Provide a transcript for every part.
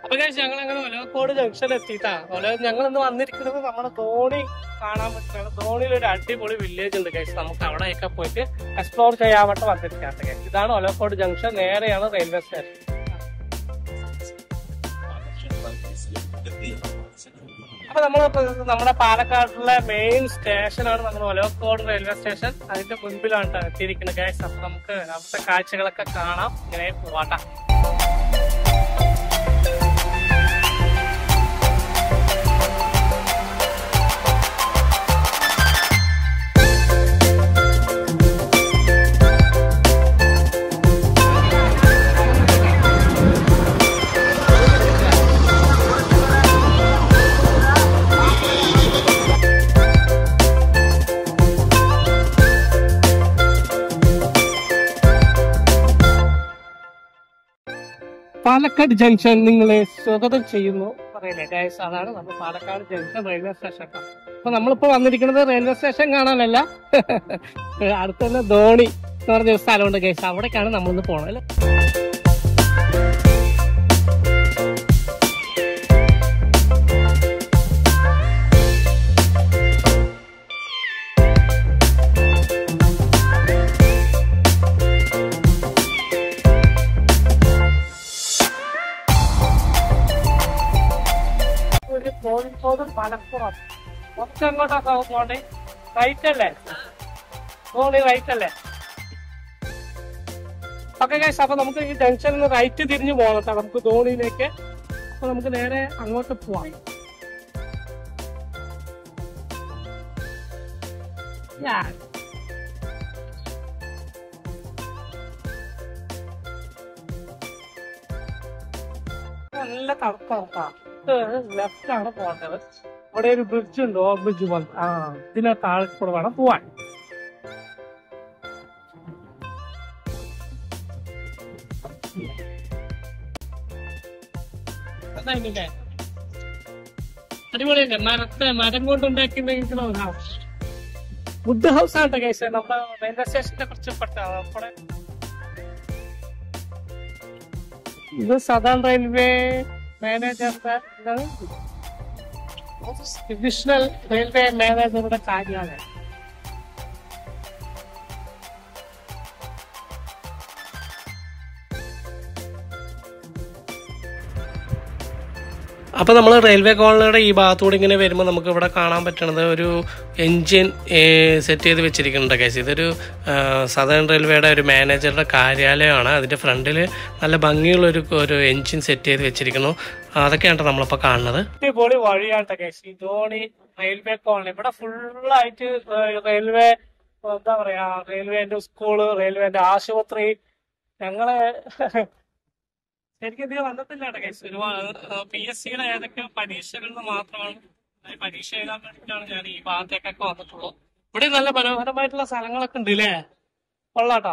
അപ്പൊ ഞങ്ങൾ അങ്ങനെ ഒലവക്കോട് ജംഗ്ഷൻ എത്തിയിട്ടാ ഒല ഞങ്ങൾ ഇന്ന് വന്നിരിക്കുന്നത് നമ്മുടെ ധോണി കാണാൻ പറ്റുന്ന ധോണിയിൽ ഒരു അടിപൊളി വില്ലേജ് ഉണ്ട് കഴിച്ച് നമുക്ക് അവിടെയൊക്കെ പോയിട്ട് എക്സ്പ്ലോർ ചെയ്യാൻ വേണ്ടി വന്നിരിക്കാത്ത കഴിച്ച് ഇതാണ് ഒലവക്കോട് ജംഗ്ഷൻ നേരെയാണ് റെയിൽവേ സ്റ്റേഷൻ അപ്പൊ നമ്മൾ നമ്മുടെ പാലക്കാടിലെ മെയിൻ സ്റ്റേഷനാണ് നമ്മുടെ ഒലവക്കോട് റെയിൽവേ സ്റ്റേഷൻ അതിന്റെ മുൻപിലാണ് ട്ടോ എത്തിയിരിക്കുന്നത് ഗൈസ് അപ്പൊ നമുക്ക് അവിടുത്തെ കാഴ്ചകളൊക്കെ കാണാം ഇങ്ങനെ പോവാട്ടാ പാലക്കാട് ജംഗ്ഷൻ നിങ്ങളെ സ്വാഗതം ചെയ്യുന്നു പറയില്ലേ ഗൈസ് അതാണ് നമ്മൾ പാലക്കാട് ജംഗ്ഷൻ റെയിൽവേ സ്റ്റേഷൻ അപ്പൊ നമ്മളിപ്പോ വന്നിരിക്കുന്നത് റെയിൽവേ സ്റ്റേഷൻ കാണാനല്ല അടുത്ത തന്നെ ധോണി എന്ന് പറഞ്ഞ ഒരു സ്ഥലമുണ്ട് ഗൈസ് അവിടേക്കാണ് നമ്മളിന്ന് പോണത് അല്ലേ ഒരു കോഴിക്കോട് മലപ്പുറം കുറച്ച് അങ്ങോട്ടാ പോകണ്ടേ റൈറ്റ് അല്ലേ ധോണി റൈറ്റ് അല്ലേ ഓക്കെ ഗൈസ് അപ്പൊ നമുക്ക് ഈ ജംഗ്ഷനിൽ നിന്ന് റൈറ്റ് തിരിഞ്ഞു പോകണം നമുക്ക് ധോണിയിലേക്ക് അപ്പൊ നമുക്ക് നേരെ അങ്ങോട്ട് പോവാം Yeah. നല്ല തണുപ്പാണ് ലെഫ്റ്റ് ആണ് പോകേണ്ടത് ഇവിടെ ഒരു ബ്രിഡ്ജ് ഉണ്ട് ഓവർ ബ്രിഡ്ജ് പോലെ ആ ഇതിനെ താഴെ കൂടെ വേണം പോവാൻ അതായില്ലേ അടിപൊളിയല്ലേ മരത്തെ മരം കൊണ്ടുണ്ടാക്കിയിട്ടുള്ള ഹൗസ് വുഡ് ഹൗസ് ആണ് കേസ് നമ്മുടെ റെയിൽവേ സ്റ്റേഷന്റെ കുറച്ച് പെട്ട നമ്മുടെ ഇത് സദേൺ റെയിൽവേ മാനേജറുടെ എന്താണ് ഡിവിഷണൽ റെയിൽവേ മാനേജറുടെ കാര്യാലയം അപ്പോൾ നമ്മൾ റെയിൽവേ കോളനിയുടെ ഈ ഭാഗത്തൂടെ ഇങ്ങനെ വരുമ്പോൾ നമുക്ക് ഇവിടെ കാണാൻ പറ്റണത് ഒരു എൻജിൻ സെറ്റ് ചെയ്ത് വെച്ചിരിക്കുന്നുണ്ട് കേസ് ഇതൊരു സദേൺ റെയിൽവേയുടെ ഒരു മാനേജറുടെ കാര്യാലയമാണ് അതിൻ്റെ ഫ്രണ്ടിൽ നല്ല ഭംഗിയുള്ളൊരു ഒരു എൻജിൻ സെറ്റ് ചെയ്ത് വെച്ചിരിക്കുന്നു അതൊക്കെയാണ് നമ്മളിപ്പോൾ കാണുന്നത് അടിപൊളി വഴിയാട്ട കേസ് ഈ ധോണി റെയിൽവേ കോളനി ഇവിടെ ഫുള്ളായിട്ട് റെയിൽവേ എന്താ പറയാ റെയിൽവേന്റെ സ്കൂള് റെയിൽവേന്റെ ആശുപത്രി ഞങ്ങള് ശരിക്കും ഇതിൽ വന്നിട്ടില്ല കേട്ടോ കേസ് ഒരുപാട് പി എസ് സിയുടെ ഏതൊക്കെ പരീക്ഷകളിൽ മാത്രമാണ് ഈ പരീക്ഷ എഴുതാൻ വേണ്ടിയിട്ടാണ് ഞാൻ ഈ ഭാഗത്തേക്കൊക്കെ വന്നിട്ടുള്ളൂ ഇവിടെ നല്ല മനോഹരമായിട്ടുള്ള സ്ഥലങ്ങളൊക്കെ ഉണ്ട് ഇല്ലേ കൊള്ളാട്ടാ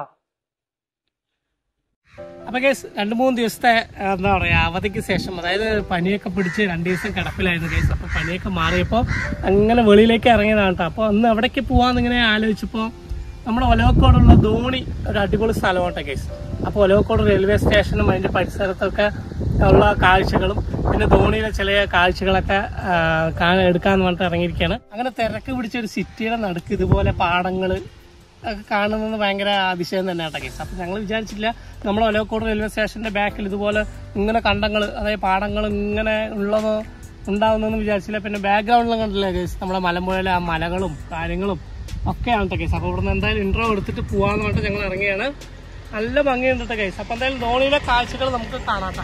അപ്പൊ കേസ് രണ്ടു മൂന്ന് ദിവസത്തെ ആ, എന്താ പറയാ അവധിക്ക് ശേഷം അതായത് പനിയൊക്കെ പിടിച്ച് രണ്ടു ദിവസം കിടപ്പിലായിരുന്നു കേസ് അപ്പൊ പനിയൊക്കെ മാറിയപ്പോ അങ്ങനെ വെളിയിലേക്ക് ഇറങ്ങിയതാണ് കേട്ടോ അപ്പൊ അന്ന് എവിടേക്ക് പോവാന്ന് ഇങ്ങനെ ആലോചിച്ചപ്പോ നമ്മുടെ ഒലവക്കോടുള്ള ധോണി ഒരു അടിപൊളി സ്ഥലമാണ് കേസ് അപ്പോൾ ഒലവക്കോട് റെയിൽവേ സ്റ്റേഷനും അതിന്റെ പരിസരത്തൊക്കെ ഉള്ള കാഴ്ചകളും പിന്നെ ധോണിയിലെ ചില കാഴ്ചകളൊക്കെ ആ, കാണാൻ എടുക്കാന്ന് പറഞ്ഞിട്ട് ഇറങ്ങിയിരിക്കുകയാണ് അങ്ങനെ തിരക്ക് പിടിച്ച ഒരു സിറ്റിയുടെ നടുക്ക് ഇതുപോലെ പാടങ്ങള് ഒക്കെ കാണുന്നത് ഭയങ്കര അതിശയം തന്നെ കേട്ടോ കേസ് അപ്പൊ ഞങ്ങൾ വിചാരിച്ചില്ല നമ്മുടെ ഒലവക്കോട് റെയിൽവേ സ്റ്റേഷന്റെ ബാക്കിൽ ഇതുപോലെ ഇങ്ങനെ കണ്ടങ്ങൾ അതായത് പാടങ്ങൾ ഇങ്ങനെ ഉള്ളത് ഉണ്ടാവുന്നെന്ന് വിചാരിച്ചില്ല പിന്നെ ബാക്ക്ഗ്രൗണ്ടിലും കണ്ടില്ല കേസ് നമ്മുടെ മലമ്പുഴയിലെ ആ മലകളും കാര്യങ്ങളും ഒക്കെയാണ് കേട്ടോ കേസ് അപ്പൊ ഇവിടുന്ന് എന്തായാലും ഇൻട്രോ എടുത്തിട്ട് പോവാന്ന് പറഞ്ഞിട്ട് ഞങ്ങൾ ഇറങ്ങിയാണ് നല്ല ഭംഗിയുണ്ട് കേട്ടോ കേസ് അപ്പൊ എന്തായാലും ധോണിയിലെ കാഴ്ചകൾ നമുക്ക് കാണാട്ടോ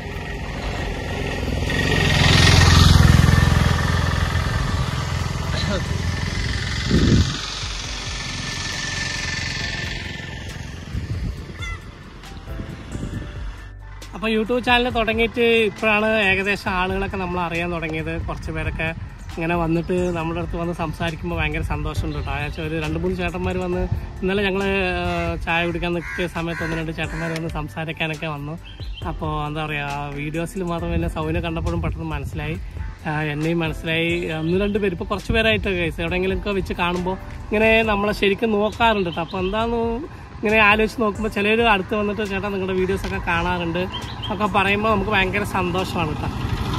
അപ്പോൾ യൂട്യൂബ് ചാനൽ തുടങ്ങിയിട്ട് ഇപ്പോഴാണ് ഏകദേശം ആളുകളൊക്കെ നമ്മൾ അറിയാൻ തുടങ്ങിയത് കുറച്ച് പേരൊക്കെ ഇങ്ങനെ വന്നിട്ട് നമ്മുടെ അടുത്ത് വന്ന് സംസാരിക്കുമ്പോൾ ഭയങ്കര സന്തോഷമുണ്ട് കേട്ടോ ആഴ്ച ഒരു രണ്ട് മൂന്ന് ചേട്ടന്മാർ വന്ന് ഇന്നലെ ഞങ്ങൾ ചായ കുടിക്കാൻ നിൽക്കിയ സമയത്ത് ഒന്ന് രണ്ട് ചേട്ടന്മാർ വന്ന് സംസാരിക്കാനൊക്കെ വന്നു അപ്പോൾ എന്താ പറയുക വീഡിയോസിൽ മാത്രം എന്നെ സൗവിനെ കണ്ടപ്പോഴും പെട്ടെന്ന് മനസ്സിലായി ആ, എന്നെയും മനസ്സിലായി ഒന്ന് രണ്ട് പേര് ഇപ്പോൾ കുറച്ച് പേരായിട്ട് കേസ് എവിടെയെങ്കിലുമൊക്കെ വെച്ച് കാണുമ്പോൾ ഇങ്ങനെ നമ്മളെ ശരിക്കും നോക്കാറുണ്ട് കേട്ടോ അപ്പോൾ എന്താന്ന് ഇങ്ങനെ ആലോചിച്ച് നോക്കുമ്പോൾ ചിലർ അടുത്ത് വന്നിട്ട് ചേട്ടാ നിങ്ങളുടെ വീഡിയോസൊക്കെ കാണാറുണ്ട് ഒക്കെ പറയുമ്പോൾ നമുക്ക് ഭയങ്കര സന്തോഷമാണ് കേട്ടോ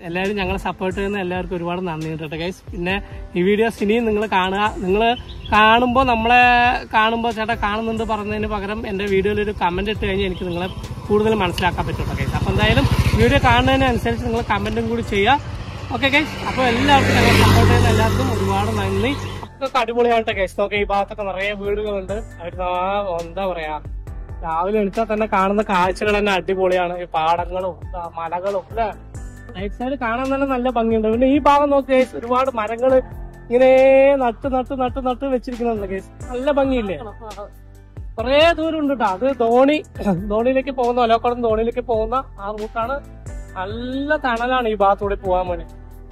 എല്ലാവരും ഞങ്ങളെ സപ്പോർട്ട് ചെയ്യുന്ന എല്ലാവർക്കും ഒരുപാട് നന്ദി കേട്ടോ ഗൈസ് പിന്നെ ഈ വീഡിയോസ് ഇനിയും നിങ്ങൾ കാണുക നിങ്ങൾ കാണുമ്പോൾ നമ്മളെ കാണുമ്പോൾ ചേട്ടാ കാണുന്നുണ്ട് പറഞ്ഞതിന് പകരം എൻ്റെ വീഡിയോയിൽ ഒരു കമന്റ് ഇട്ട് കഴിഞ്ഞാൽ എനിക്ക് നിങ്ങളെ കൂടുതൽ മനസ്സിലാക്കാൻ പറ്റും കേട്ടോ ഗൈസ് അപ്പോൾ എന്തായാലും വീഡിയോ കാണുന്നതിനനുസരിച്ച് നിങ്ങൾ കമന്റും കൂടി ചെയ്യുക ഓക്കെ ഗൈസ് അപ്പോൾ എല്ലാവർക്കും ഞങ്ങൾ സപ്പോർട്ട് ചെയ്യുന്ന എല്ലാവർക്കും ഒരുപാട് നന്ദി ഒക്കെ അടിപൊളിയായിട്ട് ഗൈസ് നോക്കെ ഈ ഭാഗത്തൊക്കെ നിറയെ വീടുകളുണ്ട് അവർ എന്താ പറയാ രാവിലെ എണീറ്റാൽ തന്നെ കാണുന്ന കാഴ്ചകൾ തന്നെ അടിപൊളിയാണ് ഈ പാടങ്ങളും ആ, മലകളും അല്ലെ റൈറ്റ് സൈഡ് കാണാൻ തന്നെ നല്ല ഭംഗിയുണ്ട് പിന്നെ ഈ ഭാഗം നോക്കി ഗൈസ് ഒരുപാട് മരങ്ങള് ഇങ്ങനെ നട്ട് നട്ട് നട്ട് നട്ട് വെച്ചിരിക്കുന്നുണ്ട് ഗൈസ് നല്ല ഭംഗിയില്ലേ കുറേ ദൂരം ഉണ്ട് കേട്ടോ അത് ധോണി ധോണിയിലേക്ക് പോകുന്ന ഒലക്കടം ധോണിയിലേക്ക് പോകുന്ന ആ റൂട്ടാണ് നല്ല തണലാണ് ഈ ഭാഗത്തൂടെ പോകാൻ വേണ്ടി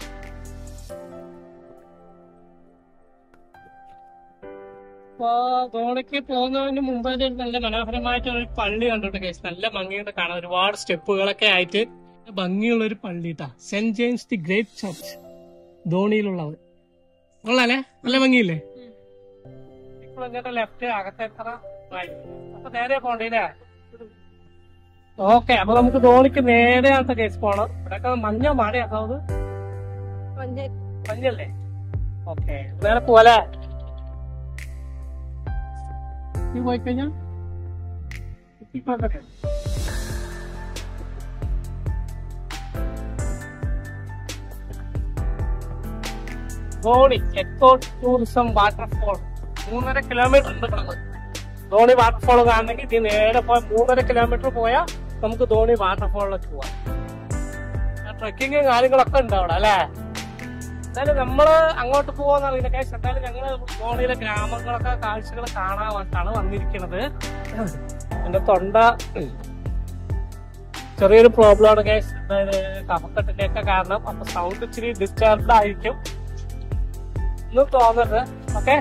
അപ്പൊ ധോണിക്ക് പോകുന്നതിന് മുമ്പ് ഒരു നല്ല മനോഹരമായിട്ടുള്ള ഒരു പള്ളി കണ്ടിട്ട് കേസ് നല്ല ഭംഗിയുണ്ട് കാണാൻ ഒരുപാട് സ്റ്റെപ്പുകളൊക്കെ ആയിട്ട് ഭംഗിയുള്ള ഒരു പള്ളി ട്ടാ saint James the great church ധോണിയിലുള്ളത് കൊള്ളാലേ നല്ല ഭംഗിയില്ലേ ഇപ്പോൾ ഇങ്ങോട്ട് ലെഫ്റ്റ് അകത്തെത്ര right. അപ്പൊ നേരെ പോണ്ടേ ഓക്കെ അപ്പൊ നമുക്ക് ധോണിക്ക് നേരെയാണ് കേസ് പോണം ഇവിടെയൊക്കെ മഞ്ഞ മഴയാട്ടോ അത് മഞ്ഞല്ലേ ഓക്കെ നേരെ പോലെ നീ പോയി കഴിഞ്ഞാ ധോണി എക്കോ ടൂറിസം വാട്ടർഫോൾ മൂന്നര കിലോമീറ്റർ ഉണ്ട് ഇവിടെ ധോണി വാട്ടർഫോൾ കാണണമെങ്കിൽ ഇത് നേരെ പോയ മൂന്നര കിലോമീറ്റർ പോയാൽ നമുക്ക് ധോണി വാട്ടർഫോളിലേക്ക് പോവാം ട്രക്കിങ് കാര്യങ്ങളൊക്കെ ഉണ്ട് അവിടെ അല്ലേ എന്തായാലും നമ്മള് അങ്ങോട്ട് പോവാന്ന് അറിയില്ല കേസ് എന്തായാലും ഞങ്ങള് ധോണിയിലെ ഗ്രാമങ്ങളൊക്കെ കാഴ്ചകൾ കാണാനായിട്ടാണ് വന്നിരിക്കുന്നത് എന്റെ തൊണ്ട ചെറിയൊരു പ്രോബ്ലം ആണ് കേസ് അതായത് കഫക്കെട്ടിന്റെ ഒക്കെ കാരണം അപ്പൊ സൗണ്ട് ഇച്ചിരി ഡിസ്റ്റർബ്ഡ് ആയിരിക്കും ഒന്നും തോന്നരുത് ഓക്കെ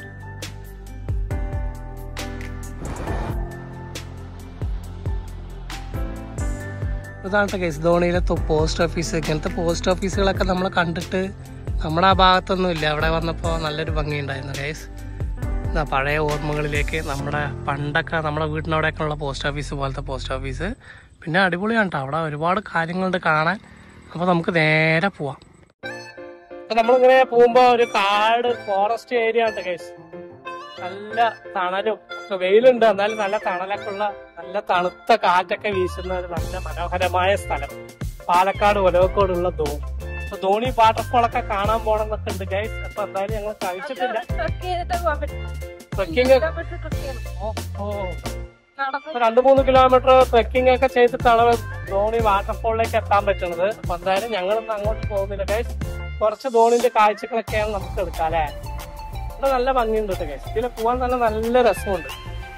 ഇതാണ് കേസ് ധോണിയിലെ പോസ്റ്റ് ഓഫീസ് ഇങ്ങനത്തെ പോസ്റ്റ് ഓഫീസുകളൊക്കെ നമ്മൾ കണ്ടിട്ട് നമ്മുടെ ആ ഭാഗത്തൊന്നും ഇല്ല അവിടെ വന്നപ്പോൾ നല്ലൊരു ഭംഗിയുണ്ടായിരുന്നു കേസ് എന്താ പഴയ ഓർമ്മകളിലേക്ക് നമ്മുടെ പണ്ടൊക്കെ നമ്മുടെ വീടിനവിടെയൊക്കെ ഉള്ള പോസ്റ്റ് ഓഫീസ് പോലത്തെ പോസ്റ്റ് ഓഫീസ് പിന്നെ അടിപൊളിയാണ് കേട്ടോ അവിടെ ഒരുപാട് കാര്യങ്ങളുണ്ട് കാണാൻ അപ്പോൾ നമുക്ക് നേരെ പോവാം അപ്പൊ നമ്മളിങ്ങനെ പോകുമ്പോ ഒരു കാട് ഫോറസ്റ്റ് ഏരിയ ഉണ്ട് കേസ് നല്ല തണലും ഒക്കെ വെയിലുണ്ട് എന്നാലും നല്ല തണലൊക്കെ ഉള്ള നല്ല തണുത്ത കാറ്റൊക്കെ വീശുന്ന ഒരു നല്ല മനോഹരമായ സ്ഥലം പാലക്കാട് ഒലവക്കോടുള്ള ധോണി അപ്പൊ ധോണി വാട്ടർഫോളൊക്കെ കാണാൻ പോണം എന്നൊക്കെ ഉണ്ട് ഗൈസ് അപ്പൊ എന്തായാലും ഞങ്ങൾ കഴിച്ചിട്ടില്ല ട്രക്കിംഗ് ഓ ഓ ഇപ്പൊ രണ്ട് മൂന്ന് കിലോമീറ്റർ ട്രെക്കിംഗ് ഒക്കെ ചെയ്തിട്ടാണ് ധോണി വാട്ടർഫോളിലേക്ക് എത്താൻ പറ്റുന്നത് അപ്പൊ എന്തായാലും ഞങ്ങളൊന്നും അങ്ങോട്ട് പോകുന്നില്ല ഗൈസ് കുറച്ച് ധോണിന്റെ കാഴ്ചകളൊക്കെയാണ് നമുക്ക് എടുക്കാം അല്ലെ ഇവിടെ നല്ല ഭംഗിയുണ്ട് കേട്ടോ ഗൈസ് ഇതിൽ പോവാൻ തന്നെ നല്ല രസമുണ്ട്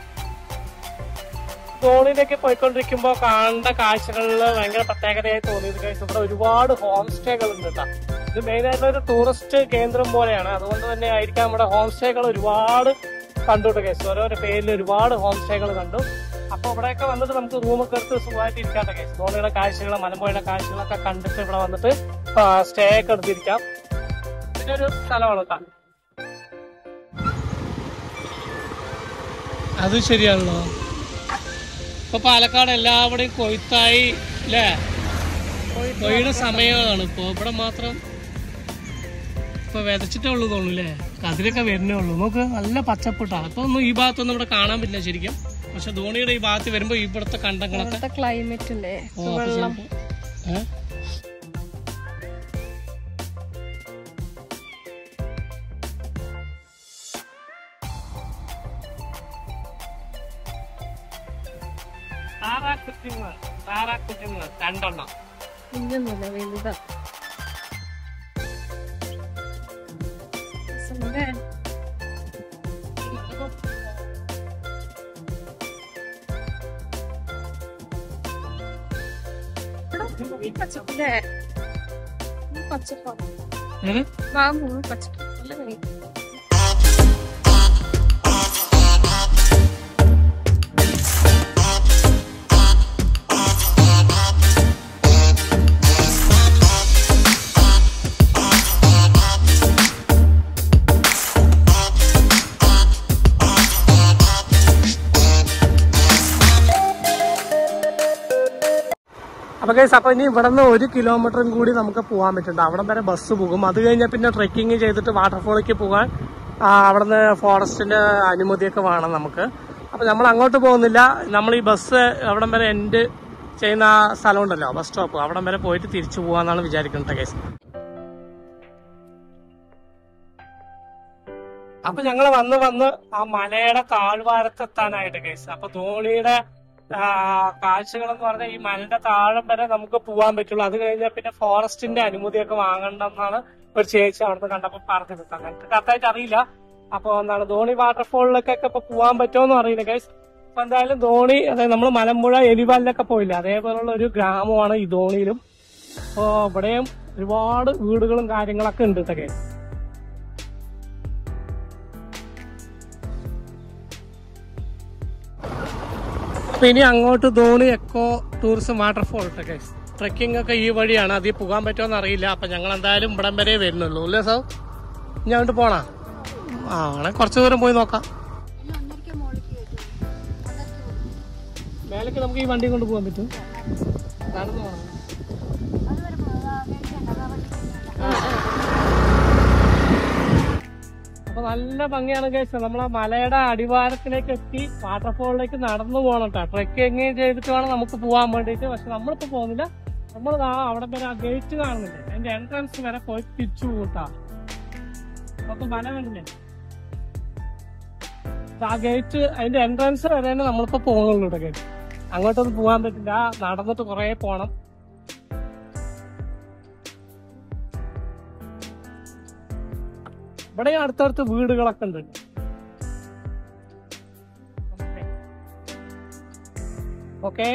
ധോണിയിലേക്ക് പോയിക്കൊണ്ടിരിക്കുമ്പോ കാണേണ്ട കാഴ്ചകളിൽ ഭയങ്കര പ്രത്യേകതയായി തോന്നിയത് ഗൈസ് ഇവിടെ ഒരുപാട് ഹോം സ്റ്റേകൾ ഉണ്ട് കേട്ടോ ഇത് മെയിൻ ആയിട്ടുള്ള ഒരു ടൂറിസ്റ്റ് കേന്ദ്രം പോലെയാണ് അതുകൊണ്ട് തന്നെ ആയിരിക്കാം നമ്മുടെ ഹോം സ്റ്റേകൾ ഒരുപാട് കണ്ടു കേട്ടോ ഗൈസ് ഓരോരോ പേരിൽ ഒരുപാട് ഹോം സ്റ്റേകൾ കണ്ടു അപ്പൊ ഇവിടെയൊക്കെ വന്നിട്ട് നമുക്ക് റൂമൊക്കെ എടുത്ത് സുഖമായിട്ട് ഇരിക്കാട്ടെ കേസ് ധോണിയുടെ കാഴ്ചകൾ മലമ്പുഴയുടെ കാഴ്ചകളൊക്കെ കണ്ടിട്ട് ഇവിടെ വന്നിട്ട് സ്റ്റേ ഒക്കെ എടുത്തിരിക്കാം ഇതൊരു സ്ഥലമാണ് കേട്ടോ അത് ശരിയാണല്ലോ ഇപ്പൊ പാലക്കാട് എല്ലാവിടെയും കൊയ്ത്തായി അല്ലേ കൊയ്യുടെ സമയമാണ് ഇപ്പൊ ഇവിടെ മാത്രം ഇപ്പൊ വിതച്ചിട്ടേ ഉള്ളൂ തോന്നുന്നു അല്ലേ കതിരൊക്കെ വരുന്നേ ഉള്ളൂ നോക്ക് നല്ല പച്ചപ്പിട്ടാ അപ്പൊ ഒന്നും ഈ ഭാഗത്തൊന്നും ഇവിടെ കാണാൻ പറ്റില്ല ശരിക്കും പക്ഷെ ധോണിയുടെ ഈ ഭാഗത്ത് വരുമ്പോ ഇവിടുത്തെ കണ്ടങ്ങളൊക്കെ ക്ലൈമറ്റ് അല്ലേ ഓ, അപ്പൊ ചിലപ്പോ- ഏ? താറാക്കുറ്റിങ്ങൾ താറാക്കുറ്റിങ്ങൾ രണ്ടെണ്ണം കുഞ്ഞൊന്നുമില്ല വലുതാ രസമുണ്ടേ? ഈ പച്ചപ്പില്ലേ ഈ പച്ചപ്പാണ് ഏത്? മാങ്ങ പച്ചപ്പ് നല്ല ഭംഗി. അപ്പൊ ഗൈസ് അപ്പൊ ഇനി ഇവിടെ നിന്ന് ഒരു കിലോമീറ്ററും കൂടി നമുക്ക് പോകാൻ പറ്റുന്നുണ്ട് അവിടെ വരെ ബസ് പോകും അത് കഴിഞ്ഞാൽ പിന്നെ ട്രെക്കിങ് ചെയ്തിട്ട് വാട്ടർഫോളിലേക്ക് പോകാൻ ആ, അവിടുന്ന് ഫോറസ്റ്റിന്റെ അനുമതിയൊക്കെ വേണം നമുക്ക് അപ്പൊ നമ്മൾ അങ്ങോട്ട് പോകുന്നില്ല നമ്മൾ ഈ ബസ് അവിടം വരെ എൻഡ് ചെയ്യുന്ന ആ സ്ഥലം ഉണ്ടല്ലോ ബസ് സ്റ്റോപ്പ് അവിടം വരെ പോയിട്ട് തിരിച്ചു പോകാന്നാണ് വിചാരിക്കുന്നത് ഗൈസ് അപ്പൊ ഞങ്ങൾ വന്ന് വന്ന് ആ മലയുടെ താഴ്വാരത്തെത്താനായിട്ട് കേസ് അപ്പൊ ധോണിയുടെ കാഴ്ചകൾ എന്ന് പറഞ്ഞാൽ ഈ മലയുടെ താഴം വരെ നമുക്ക് പോകാൻ പറ്റുള്ളൂ അത് കഴിഞ്ഞാൽ പിന്നെ ഫോറസ്റ്റിന്റെ അനുമതിയൊക്കെ വാങ്ങണ്ടെന്നാണ് ഒരു ചേച്ചി അവിടുന്ന് കണ്ടപ്പോ പറഞ്ഞത് ഞങ്ങൾക്ക് കറക്റ്റായിട്ട് അറിയില്ല അപ്പൊ എന്താണ് ധോണി വാട്ടർഫോളിലേക്കൊക്കെ ഇപ്പൊ പോകാൻ പറ്റുമോ അറിയില്ല ഗൈസ് അപ്പൊ എന്തായാലും ധോണി അതായത് നമ്മൾ മലമ്പുഴ എലിവാലിലൊക്കെ പോയില്ല അതേപോലുള്ള ഒരു ഗ്രാമമാണ് ഈ ധോണിയിലും അപ്പോ ഇവിടെയും ഒരുപാട് വീടുകളും കാര്യങ്ങളൊക്കെ ഉണ്ട് കേട്ടോ അപ്പൊ ഇനി അങ്ങോട്ട് Dhoni eco tourism waterfall guys trekking ഒക്കെ ഈ വഴിയാണ് അതിൽ പോകാൻ പറ്റുമോ അറിയില്ല അപ്പൊ ഞങ്ങൾ എന്തായാലും ഇവിടം വരെ വരുന്നുള്ളൂ അല്ലേ സാർ ഇനി അങ്ങോട്ട് പോണാ ആ ആണെ കുറച്ച് ദൂരം പോയി നോക്കാം മേലേക്ക് നമുക്ക് ഈ വണ്ടി കൊണ്ട് പോകാൻ പറ്റും നടന്നു പോകണം അപ്പൊ നല്ല ഭംഗിയാണ് കഴിച്ചത് നമ്മൾ ആ മലയുടെ അടിവാരത്തിലേക്ക് എത്തി വാട്ടർഫോളിലേക്ക് നടന്നു പോകണം കേട്ടോ ട്രെക്കിങ് ചെയ്തിട്ട് വേണം നമുക്ക് പോകാൻ വേണ്ടിയിട്ട് പക്ഷെ നമ്മളിപ്പോ പോകുന്നില്ല നമ്മൾ ആ അവിടെ വരെ ആ ഗേറ്റ് കാണുന്നില്ലേ അതിന്റെ എൻട്രൻസ് വരെ പോയി തിരിച്ചു കൂട്ടാ അപ്പൊ മല കണ്ടില്ലേ ആ ഗേറ്റ് അതിന്റെ എൻട്രൻസ് വരെ നമ്മളിപ്പോ പോകുന്നുള്ളൂ ഇവിടെ ഗേറ്റ് അങ്ങോട്ടൊന്നും പോകാൻ പറ്റില്ല നടന്നിട്ട് കുറെ പോണം ഇവിടെ അടുത്തടുത്ത് വീടുകളൊക്കെ ഉണ്ട് ഓക്കെ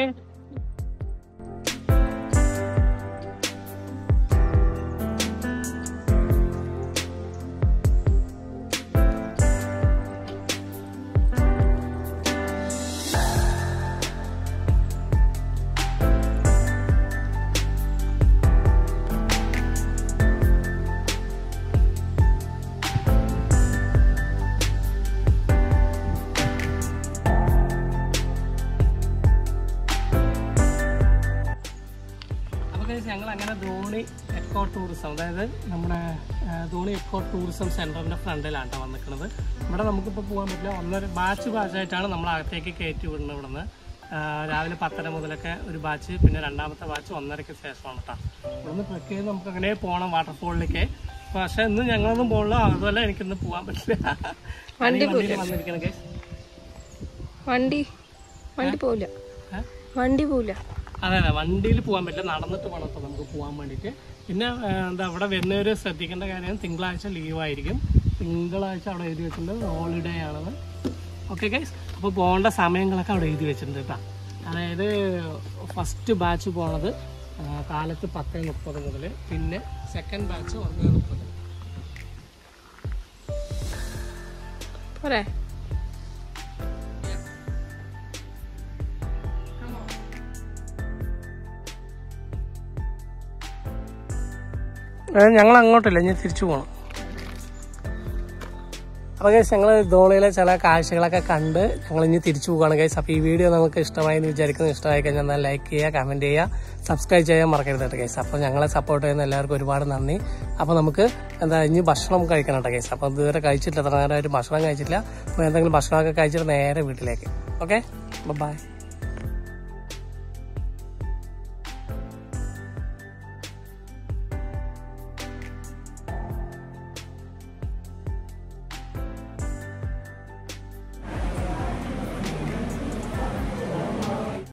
അപ്പൊ guys, ഞങ്ങൾ അങ്ങനെ ധോണി എക്കോ ടൂറിസം അതായത് നമ്മുടെ ആ, ധോണി എക്കോ ടൂറിസം സെന്ററിന്റെ ഫ്രണ്ടിലാണ് കേട്ടോ വന്നിക്കുന്നത് ഇവിടെ നമുക്കിപ്പോൾ പോകാൻ പറ്റില്ല ഒന്നൊരു ബാച്ച് ബാച്ചായിട്ടാണ് നമ്മൾ അകത്തേക്ക് കയറ്റി വിടുന്നത് ഇവിടുന്ന് ആ, രാവിലെ പത്തര മുതലൊക്കെ ഒരു ബാച്ച് പിന്നെ രണ്ടാമത്തെ ബാച്ച് ഒന്നരയ്ക്ക് ശേഷമാണ് കേട്ടോ ഇവിടുന്ന് ട്രക്ക് ചെയ്ത് നമുക്ക് അങ്ങനെ പോകണം വാട്ടർഫോളിലേക്ക് പക്ഷെ ഇന്ന് ഞങ്ങളൊന്നും പോകണില്ല അതുപോലെ എനിക്കിന്ന് പോകാൻ പറ്റില്ല വണ്ടി ഞാൻ ഈ വണ്ടിയിൽ വന്നിരിക്കണം guys. വണ്ടി വണ്ടി പോവില്ല ഏ? വണ്ടി പോവില്ല അതെ അതെ വണ്ടിയിൽ പോകാൻ പറ്റില്ല നടന്നിട്ട് വേണം ഇപ്പൊ നമുക്ക് പോകാൻ വേണ്ടിയിട്ട് പിന്നെ ആ, എന്താ അവിടെ വരുന്നവർ ശ്രദ്ധിക്കേണ്ട കാര്യം തിങ്കളാഴ്ച ലീവായിരിക്കും തിങ്കളാഴ്ച അവിടെ എഴുതി വെച്ചിട്ടുണ്ട് ഹോളിഡേ ആണെന്ന് ഓക്കെ ഗൈസ് അപ്പോൾ പോകേണ്ട സമയങ്ങളൊക്കെ അവിടെ എഴുതി വെച്ചിട്ടുണ്ട് കേട്ടോ അതായത് ഫസ്റ്റ് ബാച്ച് പോണത് ആ, കാലത്ത് പത്ത് മുപ്പത് മുതൽ പിന്നെ സെക്കൻഡ് ബാച്ച് ഒന്ന് മുപ്പത് പോരെ ഞങ്ങൾ അങ്ങോട്ടില്ല ഇനി തിരിച്ചു പോകണം അപ്പോൾ ഗൈസ് ഞങ്ങൾ ധോണിയിലെ ചില കാഴ്ചകളൊക്കെ കണ്ട് ഞങ്ങൾ ഇനി തിരിച്ചു പോവുകയാണ് ഗൈസ് അപ്പോൾ ഈ വീഡിയോ നിങ്ങൾക്ക് ഇഷ്ടമായി എന്ന് വിചാരിക്കുന്നു ഇഷ്ടമായി കഴിഞ്ഞാൽ എന്നാൽ ലൈക്ക് ചെയ്യുക കമൻറ്റ് ചെയ്യുക സബ്സ്ക്രൈബ് ചെയ്യാൻ മറക്കരുത് കേട്ടോ ഗൈസ് അപ്പോൾ ഞങ്ങളെ സപ്പോർട്ട് ചെയ്യുന്ന എല്ലാവർക്കും ഒരുപാട് നന്ദി അപ്പോൾ നമുക്ക് എന്താ ഇനി ഭക്ഷണം കഴിക്കണം കേട്ടോ ഗൈസ് അപ്പോൾ ഇതുവരെ കഴിച്ചിട്ടില്ല എത്ര നേരമായിട്ട് ഭക്ഷണം കഴിച്ചിട്ടില്ല അപ്പോൾ എന്തെങ്കിലും ഭക്ഷണമൊക്കെ കഴിച്ചിട്ട് നേരെ വീട്ടിലേക്ക് ഓക്കെ ബൈ